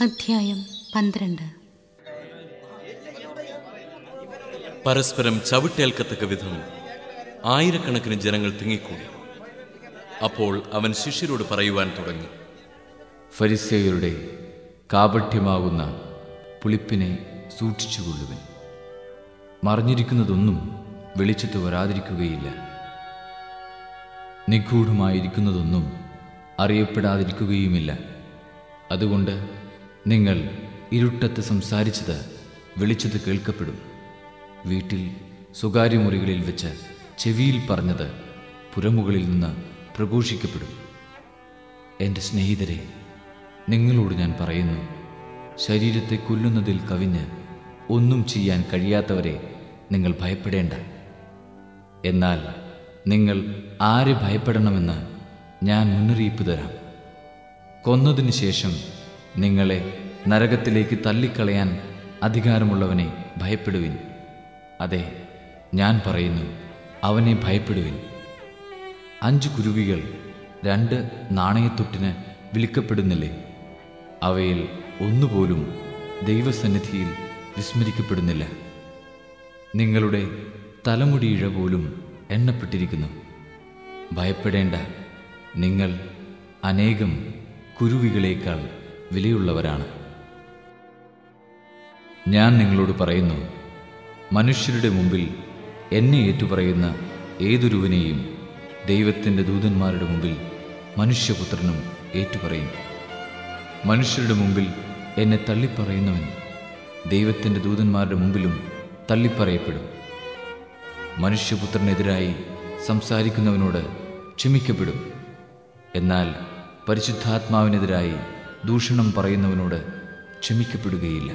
അധ്യായം പന്ത്രണ്ട് പരസ്പരം ചവിട്ടേൽക്കത്തക്ക വിധം ആയിരക്കണക്കിന് ജനങ്ങൾ തിങ്ങിക്കൂടി അപ്പോൾ അവൻ ശിഷ്യരോട് പറയുവാൻ തുടങ്ങി ഫരിസേയരുടെ കാപഠ്യമാകുന്ന പുളിപ്പിനെ സൂക്ഷിച്ചുകൊള്ളുവൻ മറിഞ്ഞിരിക്കുന്നതൊന്നും വെളിച്ചത്ത് വരാതിരിക്കുകയില്ല നിഗൂഢമായിരിക്കുന്നതൊന്നും അറിയപ്പെടാതിരിക്കുകയുമില്ല അതുകൊണ്ട് നിങ്ങൾ ഇരുട്ടത്ത് സംസാരിച്ചത് വെളിച്ചത്ത് കേൾക്കപ്പെടും വീട്ടിൽ സ്വകാര്യ മുറികളിൽ വെച്ച് ചെവിയിൽ പറഞ്ഞത് പുറമുകളിൽ നിന്ന് പ്രഘോഷിക്കപ്പെടും എൻ്റെ സ്നേഹിതരെ നിങ്ങളോട് ഞാൻ പറയുന്നു ശരീരത്തെ കൊല്ലുന്നതിൽ കവിഞ്ഞ് ഒന്നും ചെയ്യാൻ കഴിയാത്തവരെ നിങ്ങൾ ഭയപ്പെടേണ്ട എന്നാൽ നിങ്ങൾ ആര് ഭയപ്പെടണമെന്ന് ഞാൻ മുന്നറിയിപ്പ് തരാം കൊന്നതിന് ശേഷം നിങ്ങളെ നരകത്തിലേക്ക് തള്ളിക്കളയാൻ അധികാരമുള്ളവനെ ഭയപ്പെടുവിൻ അതെ ഞാൻ പറയുന്നു അവനെ ഭയപ്പെടുവിൻ അഞ്ച് കുരുവികൾ രണ്ട് നാണയത്തൊട്ടിന് വിളിക്കപ്പെടുന്നില്ലേ അവയിൽ ഒന്നുപോലും ദൈവസന്നിധിയിൽ വിസ്മരിക്കപ്പെടുന്നില്ല നിങ്ങളുടെ തലമുടിയിഴ പോലും എണ്ണപ്പെട്ടിരിക്കുന്നു ഭയപ്പെടേണ്ട നിങ്ങൾ അനേകം കുരുവികളേക്കാൾ വിലയുള്ളവരാണ് ഞാൻ നിങ്ങളോട് പറയുന്നു മനുഷ്യരുടെ മുമ്പിൽ എന്നെ ഏറ്റുപറയുന്ന ഏതൊരുവനെയും ദൈവത്തിൻ്റെ ദൂതന്മാരുടെ മുമ്പിൽ മനുഷ്യപുത്രനും ഏറ്റുപറയും മനുഷ്യരുടെ മുമ്പിൽ എന്നെ തള്ളിപ്പറയുന്നവൻ ദൈവത്തിൻ്റെ ദൂതന്മാരുടെ മുമ്പിലും തള്ളിപ്പറയപ്പെടും മനുഷ്യപുത്രനെതിരായി സംസാരിക്കുന്നവനോട് ക്ഷമിക്കപ്പെടും എന്നാൽ പരിശുദ്ധാത്മാവിനെതിരായി ദൂഷണം പറയുന്നവനോട് ക്ഷമിക്കപ്പെടുകയില്ല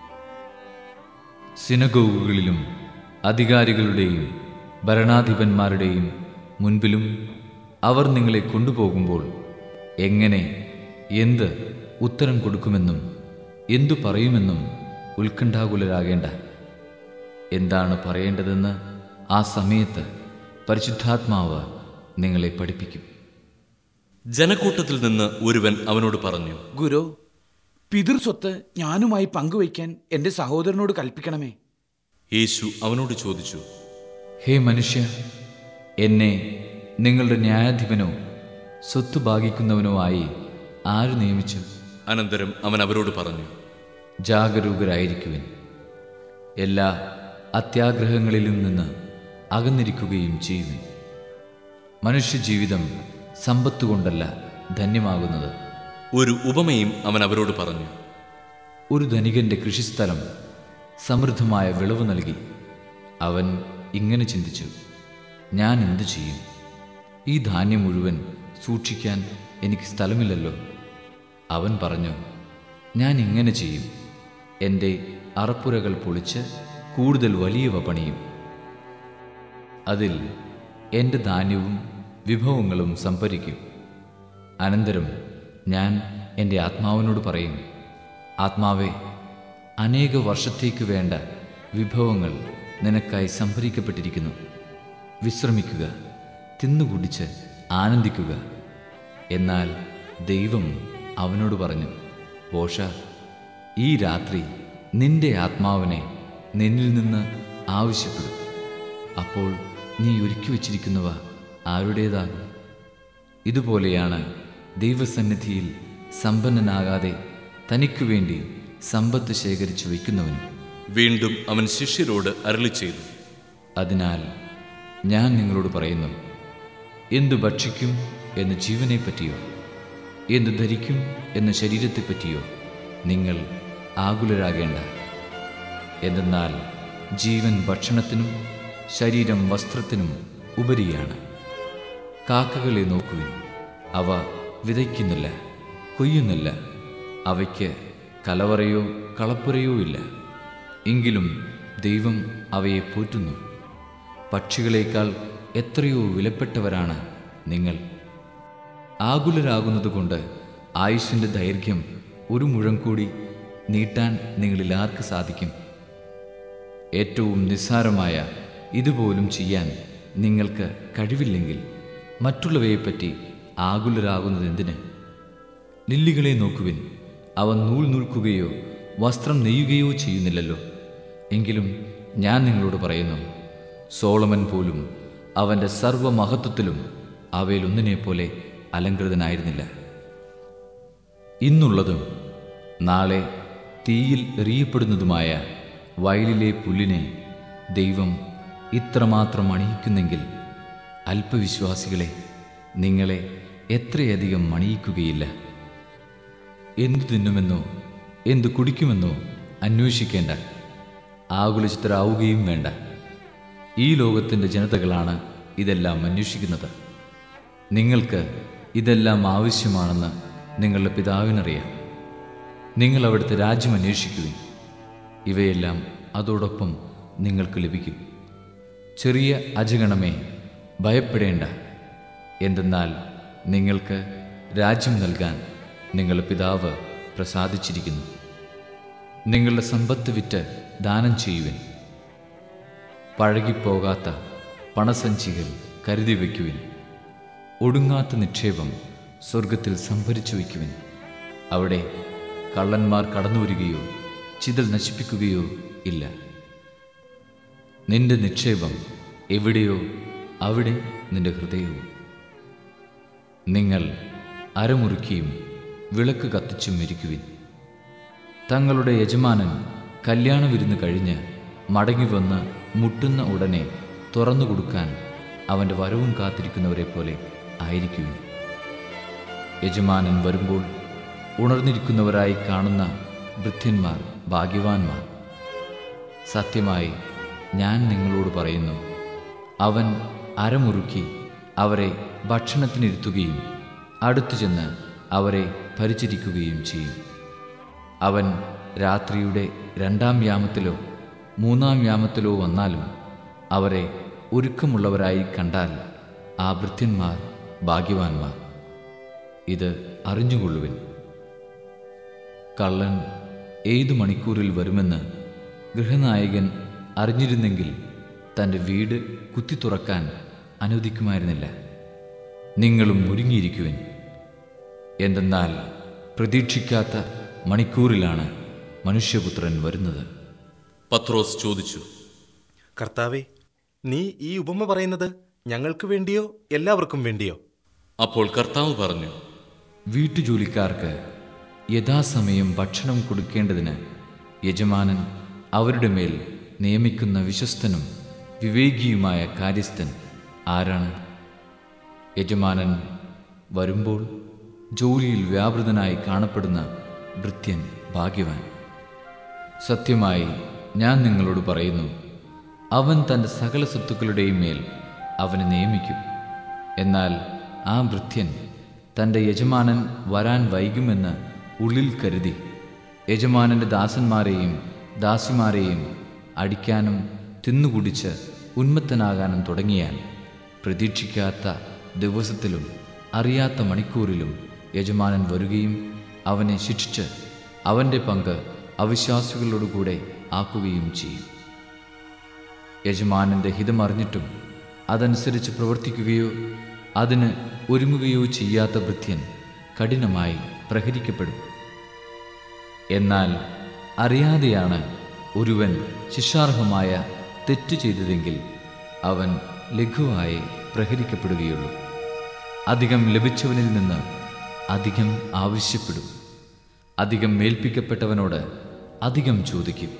സിനഗോഗുകളിലും അധികാരികളുടെയും ഭരണാധിപന്മാരുടെയും മുൻപിലും അവർ നിങ്ങളെ കൊണ്ടുപോകുമ്പോൾ എങ്ങനെ എന്ത് ഉത്തരം കൊടുക്കുമെന്നും എന്തു പറയുമെന്നും ഉത്കണ്ഠാകുലരാകേണ്ട എന്താണ് പറയേണ്ടതെന്ന് ആ സമയത്ത് പരിശുദ്ധാത്മാവ് നിങ്ങളെ പഠിപ്പിക്കും ജനക്കൂട്ടത്തിൽ നിന്ന് ഒരുവൻ അവനോട് പറഞ്ഞു ഗുരു പിതൃസ്വത്ത് ഞാനുമായി പങ്കുവയ്ക്കാൻ എൻ്റെ സഹോദരനോട് കൽപ്പിക്കണമേ യേശു അവനോട് ചോദിച്ചു ഹേ മനുഷ്യ എന്നെ നിങ്ങളുടെ ന്യായാധിപനോ സ്വത്ത് ഭാഗിക്കുന്നവനോ ആയി ആര് നിയമിച്ചു അനന്തരം അവൻ അവരോട് പറഞ്ഞു ജാഗരൂകരായിരിക്കുവിൻ എല്ലാ അത്യാഗ്രഹങ്ങളിലും നിന്ന് അകന്നിരിക്കുകയും ചെയ്യുവിൻ മനുഷ്യജീവിതം സമ്പത്ത് കൊണ്ടല്ല ധന്യമാകുന്നത് ഒരു ഉപമയും അവൻ അവരോട് പറഞ്ഞു ഒരു ധനികന്റെ കൃഷിസ്ഥലം സമൃദ്ധമായ വിളവ് നൽകി അവൻ ഇങ്ങനെ ചിന്തിച്ചു ഞാൻ എന്തു ചെയ്യും ഈ ധാന്യം മുഴുവൻ സൂക്ഷിക്കാൻ എനിക്ക് സ്ഥലമില്ലല്ലോ അവൻ പറഞ്ഞു ഞാൻ ഇങ്ങനെ ചെയ്യും എൻ്റെ അറപ്പുരകൾ പൊളിച്ച് കൂടുതൽ വലിയവ പണിയും അതിൽ എൻ്റെ ധാന്യവും വിഭവങ്ങളും സംഭരിക്കും അനന്തരം ഞാൻ എൻ്റെ ആത്മാവിനോട് പറയും ആത്മാവേ അനേക വർഷത്തേക്ക് വേണ്ട വിഭവങ്ങൾ നിനക്കായി സംഭരിക്കപ്പെട്ടിരിക്കുന്നു വിശ്രമിക്കുക തിന്നുകുടിച്ച് ആനന്ദിക്കുക എന്നാൽ ദൈവം അവനോട് പറഞ്ഞു പോഷ ഈ രാത്രി നിന്റെ ആത്മാവിനെ നിന്നിൽ നിന്ന് ആവശ്യപ്പെടും അപ്പോൾ നീ ഒരുക്കി വച്ചിരിക്കുന്നവ ആരുടേതാകും ഇതുപോലെയാണ് ദൈവസന്നിധിയിൽ സമ്പന്നനാകാതെ തനിക്കു വേണ്ടി സമ്പത്ത് ശേഖരിച്ചു വയ്ക്കുന്നവനും വീണ്ടും അവൻ ശിഷ്യരോട് അരളി ചെയ്തു അതിനാൽ ഞാൻ നിങ്ങളോട് പറയുന്നു എന്തു ഭക്ഷിക്കും എന്ന് ജീവനെ പറ്റിയോ എന്തു ധരിക്കും എന്ന ശരീരത്തെപ്പറ്റിയോ നിങ്ങൾ ആകുലരാകേണ്ട എന്തെന്നാൽ ജീവൻ ഭക്ഷണത്തിനും ശരീരം വസ്ത്രത്തിനും ഉപരിയാണ് കാക്കകളെ നോക്കുവിൻ അവ വിതയ്ക്കുന്നില്ല കൊയ്യുന്നില്ല അവയ്ക്ക് കലവറയോ കളപ്പുരയോ ഇല്ല എങ്കിലും ദൈവം അവയെ പോറ്റുന്നു പക്ഷികളേക്കാൾ എത്രയോ വിലപ്പെട്ടവരാണ് നിങ്ങൾ ആകുലരാകുന്നതുകൊണ്ട് ആയുഷിൻ്റെ ദൈർഘ്യം ഒരു മുഴം കൂടി നീട്ടാൻ നിങ്ങളിൽ ആർക്ക് സാധിക്കും ഏറ്റവും നിസ്സാരമായ ഇതുപോലും ചെയ്യാൻ നിങ്ങൾക്ക് കഴിവില്ലെങ്കിൽ മറ്റുള്ളവയെപ്പറ്റി ആകുലരാകുന്നത് എന്തിന് ലില്ലികളെ നോക്കുവിൻ അവ നൂൽ നൂൽക്കുകയോ വസ്ത്രം നെയ്യുകയോ ചെയ്യുന്നില്ലല്ലോ എങ്കിലും ഞാൻ നിങ്ങളോട് പറയുന്നു സോളമൻ പോലും അവൻ്റെ സർവമഹത്വത്തിലും അവയിലൊന്നിനെപ്പോലെ അലങ്കൃതനായിരുന്നില്ല ഇന്നുള്ളതും നാളെ തീയിൽ എറിയപ്പെടുന്നതുമായ വയലിലെ പുല്ലിനെ ദൈവം ഇത്രമാത്രം അണിയിക്കുന്നെങ്കിൽ അല്പവിശ്വാസികളെ നിങ്ങളെ എത്രയധികം അണിയിക്കുകയില്ല എന്തു തിന്നുമെന്നോ എന്തു കുടിക്കുമെന്നോ അന്വേഷിക്കേണ്ട ആകുലചിത്തരാവുകയും വേണ്ട ഈ ലോകത്തിൻ്റെ ജനതകളാണ് ഇതെല്ലാം അന്വേഷിക്കുന്നത് നിങ്ങൾക്ക് ഇതെല്ലാം ആവശ്യമാണെന്ന് നിങ്ങളുടെ പിതാവിനറിയാം നിങ്ങൾ അവിടുത്തെ രാജ്യം അന്വേഷിക്കുവിൻ ഇവയെല്ലാം അതോടൊപ്പം നിങ്ങൾക്ക് ലഭിക്കും ചെറിയ അജഗണമേ ഭയപ്പെടേണ്ട എന്തെന്നാൽ നിങ്ങൾക്ക് രാജ്യം നൽകാൻ നിങ്ങളുടെ പിതാവ് പ്രസാദിച്ചിരിക്കുന്നു നിങ്ങളുടെ സമ്പത്ത് വിറ്റ് ദാനം ചെയ്യുവിൻ പഴകിപ്പോകാത്ത പണസഞ്ചികൾ കരുതി വയ്ക്കുവിൻ ഒടുങ്ങാത്ത നിക്ഷേപം സ്വർഗത്തിൽ സംഭരിച്ചു വയ്ക്കുവിൻ അവിടെ കള്ളന്മാർ കടന്നു വരികയോ ചിതൽ നശിപ്പിക്കുകയോ ഇല്ല നിന്റെ നിക്ഷേപം എവിടെയോ അവിടെ നിന്റെ ഹൃദയവും നിങ്ങൾ അരമുറുക്കിയും വിളക്ക് കത്തിച്ചും ഇരിക്കുവിൻ തങ്ങളുടെ യജമാനൻ കല്യാണ വിരുന്ന് കഴിഞ്ഞ് മടങ്ങി വന്ന് മുട്ടുന്ന ഉടനെ തുറന്നു കൊടുക്കാൻ അവൻ്റെ വരവും കാത്തിരിക്കുന്നവരെ പോലെ ആയിരിക്കുവിൻ യജമാനൻ വരുമ്പോൾ ഉണർന്നിരിക്കുന്നവരായി കാണുന്ന വൃദ്ധന്മാർ ഭാഗ്യവാന്മാർ സത്യമായി ഞാൻ നിങ്ങളോട് പറയുന്നു അവൻ അരമുറുക്കി അവരെ ഭക്ഷണത്തിനിരുത്തുകയും അടുത്തു ചെന്ന് അവരെ പരിചരിക്കുകയും ചെയ്യും അവൻ രാത്രിയുടെ രണ്ടാം യാമത്തിലോ മൂന്നാം യാമത്തിലോ വന്നാലും അവരെ ഒരുക്കമുള്ളവരായി കണ്ടാൽ ആ ഭൃത്യന്മാർ ഭാഗ്യവാന്മാർ ഇത് അറിഞ്ഞുകൊള്ളുവിൻ കള്ളൻ ഏതു മണിക്കൂറിൽ വരുമെന്ന് ഗൃഹനായകൻ അറിഞ്ഞിരുന്നെങ്കിൽ തൻ്റെ വീട് കുത്തി തുറക്കാൻ അനുവദിക്കുമായിരുന്നില്ല നിങ്ങളും ഒരുങ്ങിയിരിക്കുവിൻ എന്തെന്നാൽ പ്രതീക്ഷിക്കാത്ത മണിക്കൂറിലാണ് മനുഷ്യപുത്രൻ വരുന്നത് പത്രോസ് ചോദിച്ചു കർത്താവെ നീ ഈ ഉപമ പറയുന്നത് ഞങ്ങൾക്ക് വേണ്ടിയോ എല്ലാവർക്കും വേണ്ടിയോ അപ്പോൾ കർത്താവ് പറഞ്ഞു വീട്ടുജോലിക്കാർക്ക് യഥാസമയം ഭക്ഷണം കൊടുക്കേണ്ടതിന് യജമാനൻ അവരുടെ മേൽ നിയമിക്കുന്ന വിശ്വസ്തനും വിവേകിയുമായ കാര്യസ്ഥൻ ആരാണ് യജമാനൻ വരുമ്പോൾ ജോലിയിൽ വ്യാപൃതനായി കാണപ്പെടുന്ന ഭൃത്യൻ ഭാഗ്യവാൻ സത്യമായി ഞാൻ നിങ്ങളോട് പറയുന്നു അവൻ തൻ്റെ സകല സ്വത്തുക്കളുടെയും മേൽ അവനെ നിയമിക്കും എന്നാൽ ആ ഭൃത്യൻ തൻ്റെ യജമാനൻ വരാൻ വൈകുമെന്ന് ഉള്ളിൽ കരുതി യജമാനൻ്റെ ദാസന്മാരെയും ദാസിമാരെയും അടിക്കാനും തിന്നുകുടിച്ച് ഉന്മത്തനാകാനും തുടങ്ങിയാൽ പ്രതീക്ഷിക്കാത്ത ദിവസത്തിലും അറിയാത്ത മണിക്കൂറിലും യജമാനൻ വരികയും അവനെ ശിക്ഷിച്ച് അവൻ്റെ പങ്ക് അവിശ്വാസികളോടുകൂടെ ആക്കുകയും ചെയ്യും യജമാനന്റെ ഹിതമറിഞ്ഞിട്ടും അതനുസരിച്ച് പ്രവർത്തിക്കുകയോ അതിന് ഒരുങ്ങുകയോ ചെയ്യാത്ത ഭൃത്യൻ കഠിനമായി പ്രഹരിക്കപ്പെടും എന്നാൽ അറിയാതെയാണ് ഒരുവൻ ശിക്ഷാർഹമായ തെറ്റ് ചെയ്തതെങ്കിൽ അവൻ ലഘുവായി പ്രഹരിക്കപ്പെടുകയുള്ളൂ അധികം ലഭിച്ചവനിൽ നിന്ന് അധികം ആവശ്യപ്പെടും അധികം മേൽപ്പിക്കപ്പെട്ടവനോട് അധികം ചോദിക്കും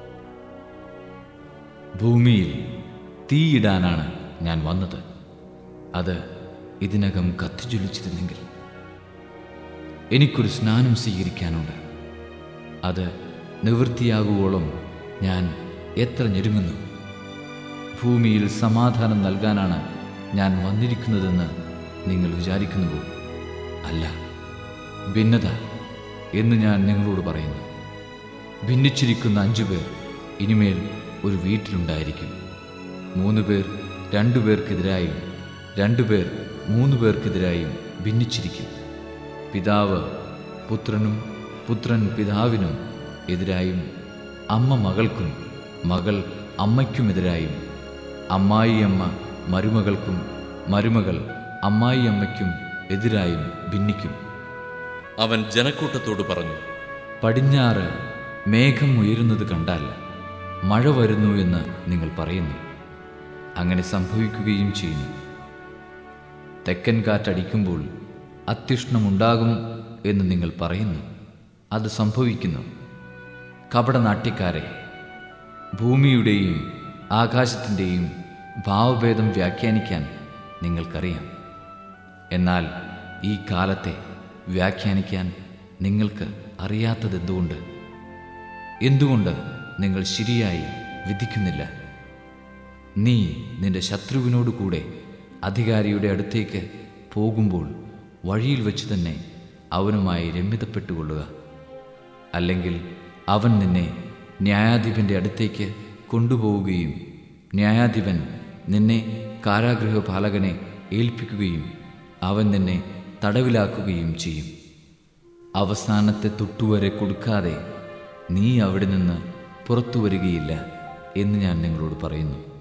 ഭൂമിയിൽ തീയിടാനാണ് ഞാൻ വന്നത് അത് ഇതിനകം കത്തിജ്വലിച്ചിരുന്നെങ്കിൽ എനിക്കൊരു സ്നാനം സ്വീകരിക്കാനുണ്ട് അത് നിവൃത്തിയാകുവോളം ഞാൻ എത്ര ഞെരുങ്ങുന്നു ഭൂമിയിൽ സമാധാനം നൽകാനാണ് ഞാൻ വന്നിരിക്കുന്നതെന്ന് നിങ്ങൾ വിചാരിക്കുന്നുവോ അല്ല ഭിന്നത എന്ന് ഞാൻ നിങ്ങളോട് പറയുന്നു ഭിന്നിച്ചിരിക്കുന്ന അഞ്ചു പേർ ഇനിമേൽ ഒരു വീട്ടിലുണ്ടായിരിക്കും മൂന്ന് പേർ രണ്ടു പേർക്കെതിരായും രണ്ടുപേർ മൂന്ന് പേർക്കെതിരായും ഭിന്നിച്ചിരിക്കും പിതാവ് പുത്രനും പുത്രൻ പിതാവിനും എതിരായും അമ്മ മകൾക്കും മകൾ അമ്മയ്ക്കുമെതിരായും അമ്മായിയമ്മ മരുമകൾക്കും മരുമകൾ അമ്മായിയമ്മയ്ക്കും എതിരായും ഭിന്നിക്കും അവൻ ജനക്കൂട്ടത്തോട് പറഞ്ഞു പടിഞ്ഞാറ് മേഘം ഉയരുന്നത് കണ്ടാൽ മഴ വരുന്നു എന്ന് നിങ്ങൾ പറയുന്നു അങ്ങനെ സംഭവിക്കുകയും ചെയ്യുന്നു തെക്കൻ കാറ്റടിക്കുമ്പോൾ അത്യുഷ്ണമുണ്ടാകും എന്ന് നിങ്ങൾ പറയുന്നു അത് സംഭവിക്കുന്നു കപടനാട്യക്കാരെ ഭൂമിയുടെയും ആകാശത്തിൻ്റെയും ഭാവഭേദം വ്യാഖ്യാനിക്കാൻ നിങ്ങൾക്കറിയാം എന്നാൽ ഈ കാലത്തെ വ്യാഖ്യാനിക്കാൻ നിങ്ങൾക്ക് അറിയാത്തതെന്തുകൊണ്ട് എന്തുകൊണ്ട് നിങ്ങൾ ശരിയായി വിധിക്കുന്നില്ല നീ നിന്റെ ശത്രുവിനോട് കൂടെ അധികാരിയുടെ അടുത്തേക്ക് പോകുമ്പോൾ വഴിയിൽ വെച്ച് തന്നെ അവനുമായി രമ്യതപ്പെട്ടുകൊള്ളുക അല്ലെങ്കിൽ അവൻ നിന്നെ ന്യായാധിപന്റെ അടുത്തേക്ക് കൊണ്ടുപോവുകയും ന്യായാധിപൻ നിന്നെ കാരാഗൃഹപാലകനെ ഏൽപ്പിക്കുകയും അവൻ നിന്നെ തടവിലാക്കുകയും ചെയ്യും അവസാനത്തെ തൊട്ടുവരെ കൊടുക്കാതെ നീ അവിടെ നിന്ന് പുറത്തു വരികയില്ല എന്ന് ഞാൻ നിങ്ങളോട് പറയുന്നു